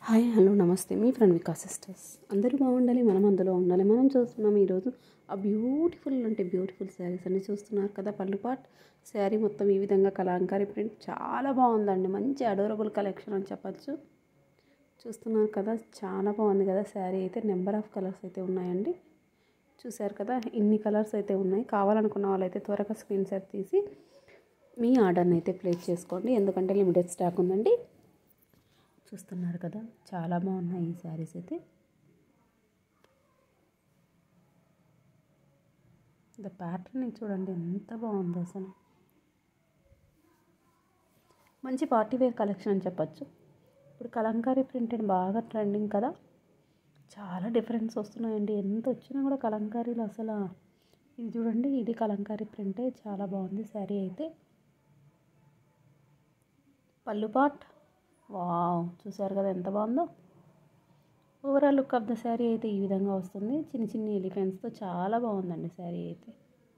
hi hello నమస్తే మీ friend Vikas sisters అందరూ బాగుండాలి మనం అందులో ఉండాలి మనం చూస్తున్నాం ఈరోజు ఆ బ్యూటిఫుల్ అంటే బ్యూటిఫుల్ శారీస్ అన్ని చూస్తున్నారు కదా పళ్ళుపాట్ శారీ మొత్తం ఈ విధంగా కలాంకారీ ప్రింట్ చాలా బాగుందండి మంచి అడోరబుల్ కలెక్షన్ అని చెప్పచ్చు చూస్తున్నారు కదా చాలా బాగుంది కదా శారీ అయితే నెంబర్ ఆఫ్ కలర్స్ అయితే ఉన్నాయండి చూశారు కదా ఇన్ని కలర్స్ అయితే ఉన్నాయి కావాలనుకున్న వాళ్ళైతే త్వరగా స్క్రీన్ షాట్ తీసి మీ ఆర్డర్ని అయితే ప్లేస్ చేసుకోండి ఎందుకంటే లిమిటెడ్ స్టాక్ ఉందండి చూస్తున్నారు కదా చాలా బాగున్నాయి ఈ శారీస్ అయితే ద ప్యాటర్న్ చూడండి ఎంత బాగుందో అసలు మంచి పార్టీ వేర్ కలెక్షన్ అని చెప్పచ్చు ఇప్పుడు కలంకారీ ప్రింటెడ్ బాగా ట్రెండింగ్ కదా చాలా డిఫరెన్స్ వస్తున్నాయండి ఎంత వచ్చినా కూడా కలంకారీలో అసలు ఇది చూడండి ఇది కలంకారీ ప్రింటే చాలా బాగుంది శారీ అయితే పళ్ళు పాట్ వావ్ చూసారు కదా ఎంత బాగుందో overall look of the sari అయితే ఈ విధంగా వస్తుంది చిన్న చిన్న ఎలిఫెంట్స్తో చాలా బాగుందండి శారీ అయితే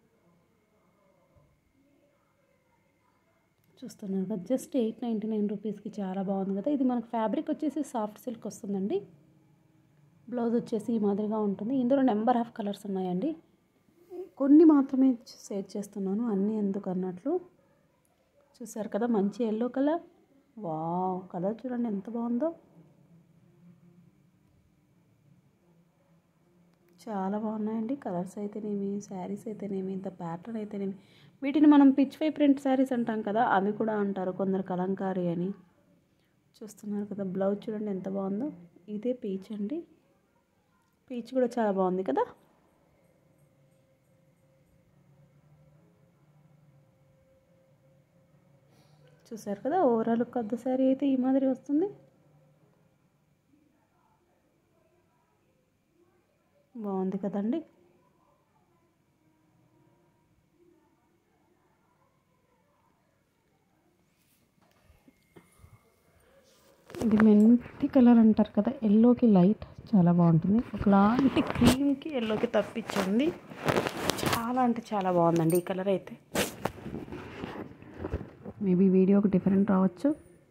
చూస్తున్నారు కదా జస్ట్ ఎయిట్ నైంటీ నైన్ రూపీస్కి చాలా బాగుంది కదా ఇది మనకు ఫ్యాబ్రిక్ వచ్చేసి సాఫ్ట్ సిల్క్ వస్తుందండి బ్లౌజ్ వచ్చేసి ఈ మాదిరిగా ఉంటుంది ఇందులో నెంబర్ ఆఫ్ కలర్స్ ఉన్నాయండి కొన్ని మాత్రమే సేవ్ చేస్తున్నాను అన్నీ ఎందుకు అన్నట్లు చూసారు కదా మంచి ఎల్లో కలర్ వావ్ కలర్ చూడండి ఎంత బాగుందో చాలా బాగున్నాయండి కలర్స్ అయితేనేమి శారీస్ అయితేనేమి ఇంత ప్యాటర్న్ అయితేనేమి వీటిని మనం పిచ్ వై ప్రింట్ శారీస్ అంటాం కదా అవి కూడా అంటారు కొందరు కలంకారీ అని చూస్తున్నారు కదా బ్లౌజ్ చూడండి ఎంత బాగుందో ఇదే పీచ్ అండి పీచ్ కూడా చాలా బాగుంది కదా చూసారు కదా overall look of the sari అయితే ఈ మాదిరి వస్తుంది బాగుంది కదండి ఇది మెంతి కలర్ అంటారు కదా ఎల్లోకి లైట్ చాలా బాగుంటుంది ఒకలాంటి క్రీమ్కి ఎల్లోకి తప్పించింది చాలా అంటే చాలా బాగుందండి ఈ కలర్ అయితే మేబీ వీడియోకి డిఫరెంట్ రావచ్చు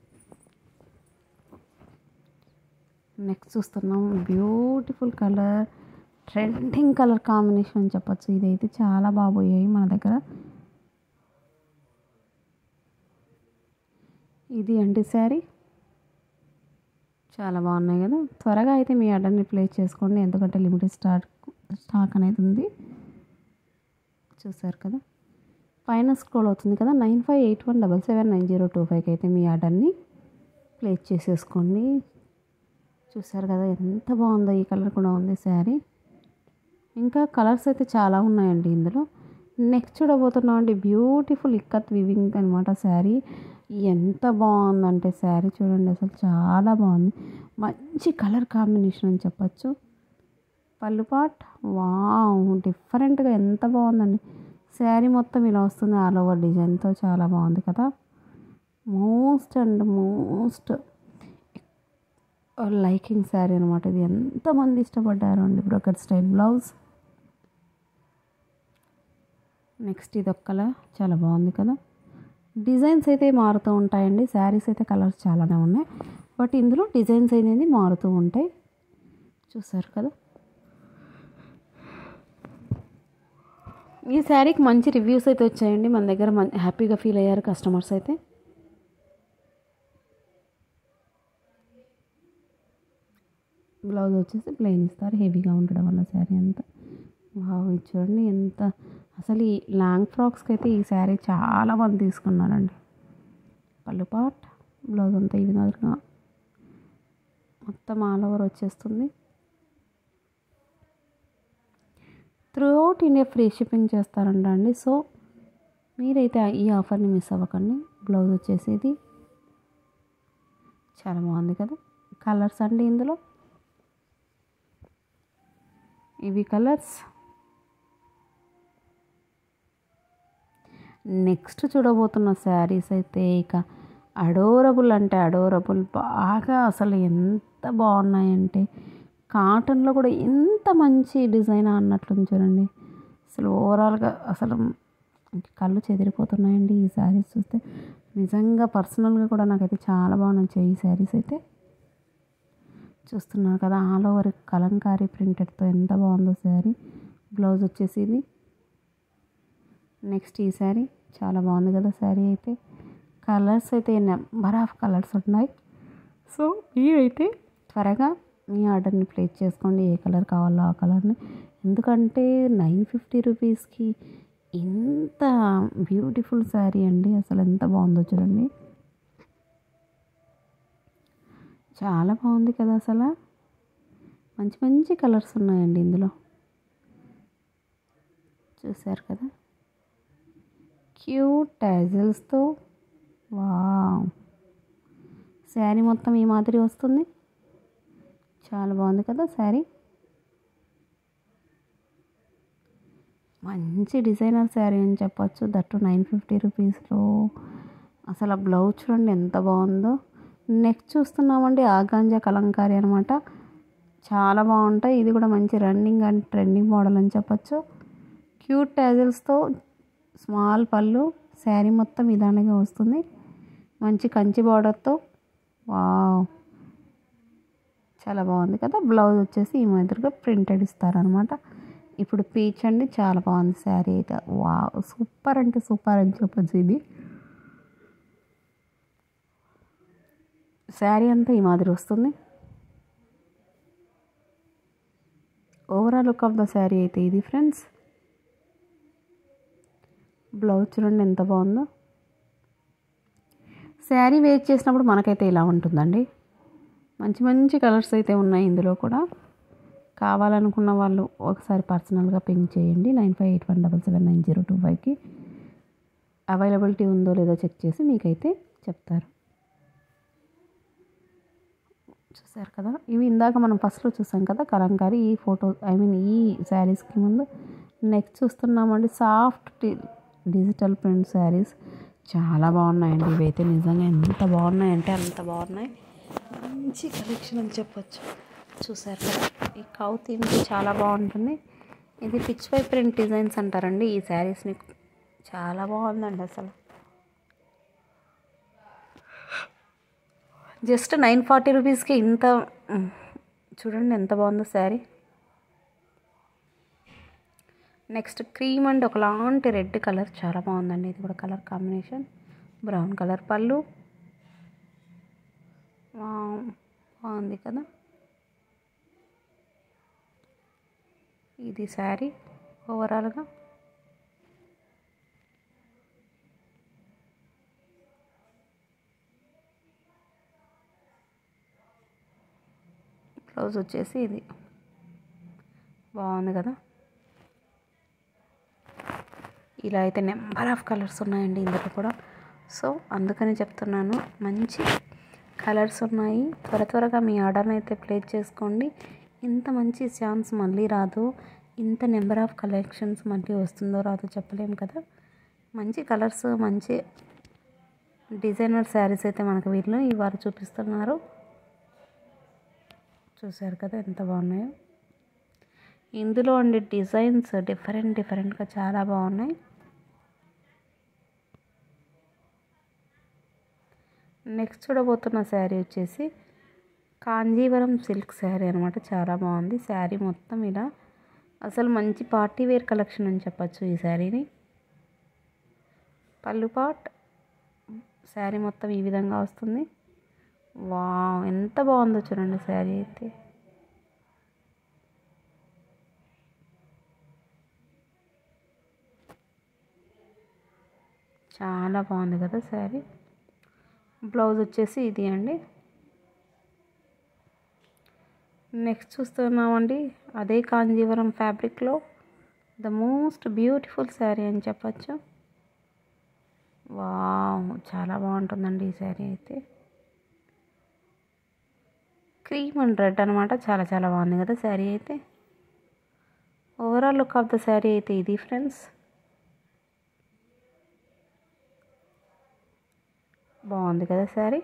నెక్స్ట్ చూస్తున్నాం beautiful colour trending colour combination అని చెప్పచ్చు ఇదైతే చాలా బాగోయాయి మన దగ్గర ఇది అండి శారీ చాలా బాగున్నాయి కదా త్వరగా అయితే మీ ఆర్డర్ని ప్లేస్ చేసుకోండి ఎందుకంటే లిమిటెడ్ స్టాక్ స్టాక్ అనేది ఉంది చూసారు కదా పైన స్క్రోల్ అవుతుంది కదా nine five eight one double seven nine zero two ఫైవ్కి అయితే మీ ఆర్డర్ని ప్లేస్ చేసేసుకోండి చూసారు కదా ఎంత బాగుందో ఈ కలర్ కూడా ఉంది శారీ ఇంకా కలర్స్ అయితే చాలా ఉన్నాయండి ఇందులో నెక్స్ట్ చూడబోతున్నాం అండి బ్యూటిఫుల్ ఇక్కత్ వివింగ్ అనమాట శారీ ఎంత బాగుందంటే శారీ చూడండి అసలు చాలా బాగుంది మంచి కలర్ కాంబినేషన్ అని చెప్పచ్చు పళ్ళు పాట్ వావ్ డిఫరెంట్గా ఎంత బాగుందండి శారీ మొత్తం ఇలా వస్తుంది ఆల్ ఓవర్ డిజైన్తో చాలా బాగుంది కదా most and most liking sari అనమాట ఇది ఎంతమంది ఇష్టపడ్డారు అండి బ్రోకర్ స్టైల్ బ్లౌజ్ నెక్స్ట్ ఇది ఒక్కలా చాలా బాగుంది కదా డిజైన్స్ అయితే మారుతూ ఉంటాయండి శారీస్ అయితే కలర్స్ చాలానే ఉన్నాయి బట్ ఇందులో డిజైన్స్ అనేది మారుతూ ఉంటాయి చూసారు కదా ఈ శారీకి మంచి రివ్యూస్ అయితే వచ్చాయండి మన దగ్గర మన హ్యాపీగా ఫీల్ అయ్యారు కస్టమర్స్ అయితే బ్లౌజ్ వచ్చేసి ప్లెయిన్ ఇస్తారు హెవీగా ఉండడం వల్ల శారీ అంతా వావ్ ఇది చూడండి ఎంత అసలు ఈ లాంగ్ ఫ్రాక్స్కి అయితే ఈ శారీ చాలా మంది తీసుకున్నారండి పళ్ళు పాట్ బ్లౌజ్ అంతా ఈ విధంగా మొత్తం ఆల్ ఓవర్ వచ్చేస్తుంది throughout India free shipping చేస్తారంట అండి సో మీరైతే ఈ ఆఫర్ని మిస్ అవ్వకండి బ్లౌజ్ వచ్చేసేది చాలా బాగుంది కదా కలర్స్ అండి ఇందులో ఇవి కలర్స్ నెక్స్ట్ చూడబోతున్న శారీస్ అయితే ఇక అడోరబుల్ అంటే అడోరబుల్ బాగా అసలు ఎంత బాగున్నాయంటే కాటన్లో కూడా ఎంత మంచి డిజైన్ అన్నట్లు చూడండి అసలు ఓవరాల్గా అసలు కళ్ళు చెదిరిపోతున్నాయండి ఈ శారీస్ చూస్తే నిజంగా పర్సనల్గా కూడా నాకైతే చాలా బాగా నచ్చాయి ఈ శారీస్ అయితే చూస్తున్నారు కదా ఆల్ ఓవర్ కలంకారీ ప్రింటెడ్తో ఎంత బాగుందో శారీ బ్లౌజ్ వచ్చేసి ఇది నెక్స్ట్ ఈ శారీ చాలా బాగుంది కదా శారీ అయితే కలర్స్ అయితే నెంబర్ ఆఫ్ కలర్స్ ఉన్నాయి సో మీరైతే త్వరగా మీ ఆర్డర్ని ప్లేస్ చేసుకోండి ఏ కలర్ కావాలో ఆ కలర్ని ఎందుకంటే నైన్ ఫిఫ్టీ రూపీస్కి ఇంత బ్యూటిఫుల్ శారీ అండి అసలు ఎంత బాగుందో చూడండి చాలా బాగుంది కదా అసలు మంచి మంచి కలర్స్ ఉన్నాయండి ఇందులో చూసారు కదా క్యూట్ టైజల్స్తో వా శారీ మొత్తం ఈ మాదిరి వస్తుంది చాలా బాగుంది కదా శారీ మంచి డిజైనర్ శారీ అని చెప్పొచ్చు దట్టు నైన్ ఫిఫ్టీ రూపీస్లో అసలు ఆ బ్లౌజ్ చూడండి ఎంత బాగుందో నెక్స్ట్ చూస్తున్నామండి ఆగాంజా కలంకారీ అనమాట చాలా బాగుంటాయి ఇది కూడా మంచి రన్నింగ్ అండ్ ట్రెండింగ్ మోడల్ అని చెప్పొచ్చు క్యూట్ ట్యాజల్స్తో స్మాల్ పళ్ళు శారీ మొత్తం ఇదానిగా వస్తుంది మంచి కంచి బార్డర్తో వావ్ చాలా బాగుంది కదా బ్లౌజ్ వచ్చేసి ఈ మాదిరిగా ప్రింటెడ్ ఇస్తారనమాట ఇప్పుడు పీచ్ అండి చాలా బాగుంది శారీ అయితే వా సూపర్ అంటే సూపర్ అని చెప్పచ్చు ఇది శారీ అంతా ఈ మాదిరి వస్తుంది overall look of the sari అయితే ఇది ఫ్రెండ్స్ బ్లౌజ్ చూడండి ఎంత బాగుందో శారీ వేర్ చేసినప్పుడు మనకైతే ఇలా ఉంటుందండి మంచి మంచి కలర్స్ అయితే ఉన్నాయి ఇందులో కూడా కావాలనుకున్న వాళ్ళు ఒకసారి పర్సనల్గా పింక్ చేయండి nine five eight one double seven nine zero two ఫైవ్కి అవైలబిలిటీ ఉందో లేదో చెక్ చేసి మీకైతే చెప్తారు చూసారు కదా ఇవి ఇందాక మనం ఫస్ట్లో చూసాం కదా కలంకారీ ఈ ఫోటో ఐ మీన్ ఈ శారీస్కి ముందు నెక్స్ట్ చూస్తున్నామండి సాఫ్ట్ డిజిటల్ ప్రింట్ శారీస్ చాలా బాగున్నాయండి ఇవైతే నిజంగా ఎంత బాగున్నాయంటే అంత బాగున్నాయి మంచి కలెక్షన్ అని చెప్పొచ్చు చూసారు కదా ఈ కౌ థీమ్కి చాలా బాగుంటుంది ఇది పిచ్ పై ప్రింట్ డిజైన్స్ అంటారండి ఈ శారీస్ని చాలా బాగుందండి అసలు జస్ట్ నైన్ ఫార్టీ రూపీస్కి ఇంత మ్, చూడండి ఎంత బాగుందో శారీ నెక్స్ట్ క్రీమ్ అండ్ ఒకలాంటి రెడ్ కలర్ చాలా బాగుందండి ఇది కూడా కలర్ కాంబినేషన్ బ్రౌన్ కలర్ పళ్ళు వావ్, బాగుంది కదా ఇది శారీ ఓవరాల్గా బ్లౌజ్ వచ్చేసి ఇది బాగుంది కదా ఇలా అయితే నెంబర్ ఆఫ్ కలర్స్ ఉన్నాయండి ఇందులో కూడా సో అందుకని చెప్తున్నాను మంచి కలర్స్ ఉన్నాయి త్వర త్వరగా మీ ఆర్డర్ని అయితే ప్లేస్ చేసుకోండి ఇంత మంచి ఛాన్స్ మళ్ళీ రాదు ఇంత నెంబర్ ఆఫ్ కలెక్షన్స్ మళ్ళీ వస్తుందో రాదో చెప్పలేము కదా మంచి కలర్స్ మంచి డిజైనర్ శారీస్ అయితే మనకు వీళ్ళు ఇవాళ చూపిస్తున్నారు చూసారు కదా ఎంత బాగున్నాయో ఇందులో ఉండే డిజైన్స్ డిఫరెంట్ డిఫరెంట్గా చాలా బాగున్నాయి నెక్స్ట్ చూడబోతున్న శారీ వచ్చేసి కాంజీవరం సిల్క్ శారీ అనమాట చాలా బాగుంది శారీ మొత్తం ఇలా అసలు మంచి పార్టీ వేర్ కలెక్షన్ అని చెప్పచ్చు ఈ శారీని పళ్ళు పాట్ శారీ మొత్తం ఈ విధంగా వస్తుంది వావ్ ఎంత బాగుందో చూడండి శారీ అయితే చాలా బాగుంది కదా శారీ బ్లౌజ్ వచ్చేసి ఇది అండి నెక్స్ట్ చూస్తున్నామండి అదే కాంజీవరం ఫ్యాబ్రిక్లో ద మోస్ట్ బ్యూటిఫుల్ శారీ అని చెప్పచ్చు వావ్ చాలా బాగుంటుందండి ఈ శారీ అయితే క్రీమ్ అండ్ రెడ్ అనమాట చాలా చాలా బాగుంది కదా శారీ అయితే overall look of the sari అయితే ఇది ఫ్రెండ్స్ బాగుంది కదా శారీ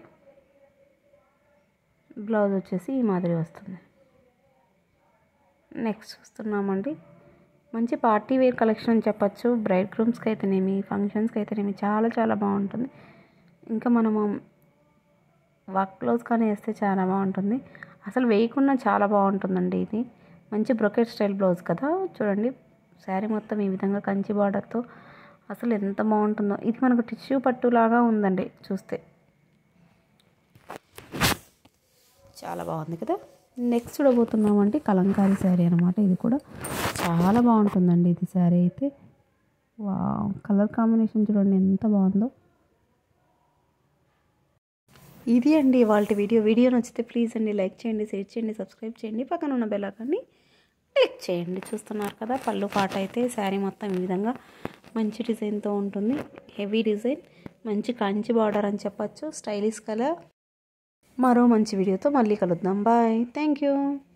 బ్లౌజ్ వచ్చేసి ఈ మాదిరి వస్తుంది నెక్స్ట్ చూస్తున్నామండి మంచి పార్టీ వేర్ కలెక్షన్ అని చెప్పచ్చు బ్రైడ్ గ్రూమ్స్కి అయితేనేమి ఫంక్షన్స్కి అయితేనేమి చాలా చాలా బాగుంటుంది ఇంకా మనము వర్క్ క్లోజ్ కానీ వేస్తే చాలా బాగుంటుంది అసలు వేయకుండా చాలా బాగుంటుందండి ఇది మంచి బ్రొకెట్ స్టైల్ బ్లౌజ్ కదా చూడండి శారీ మొత్తం ఈ విధంగా కంచి బార్డర్తో అసలు ఎంత బాగుంటుందో ఇది మనకు టిష్యూ పట్టు లాగా ఉందండి చూస్తే చాలా బాగుంది కదా నెక్స్ట్ చూడబోతున్నామంటే కలంకారీ శారీ అనమాట ఇది కూడా చాలా బాగుంటుందండి ఇది శారీ అయితే వా కలర్ కాంబినేషన్ చూడండి ఎంత బాగుందో ఇది అండి వాళ్ళ వీడియో వీడియో నచ్చితే ప్లీజ్ అండి లైక్ చేయండి షేర్ చేయండి సబ్స్క్రైబ్ చేయండి పక్కన ఉన్న బెల్లకాన్ని క్లిక్ చేయండి చూస్తున్నారు కదా పళ్ళు పాట అయితే శారీ మొత్తం ఈ విధంగా మంచి డిజైన్తో ఉంటుంది హెవీ డిజైన్ మంచి కంచి బార్డర్ అని చెప్పచ్చు స్టైలిష్ కలర్ మరో మంచి వీడియోతో మళ్ళీ కలుద్దాం బాయ్ థ్యాంక్ యూ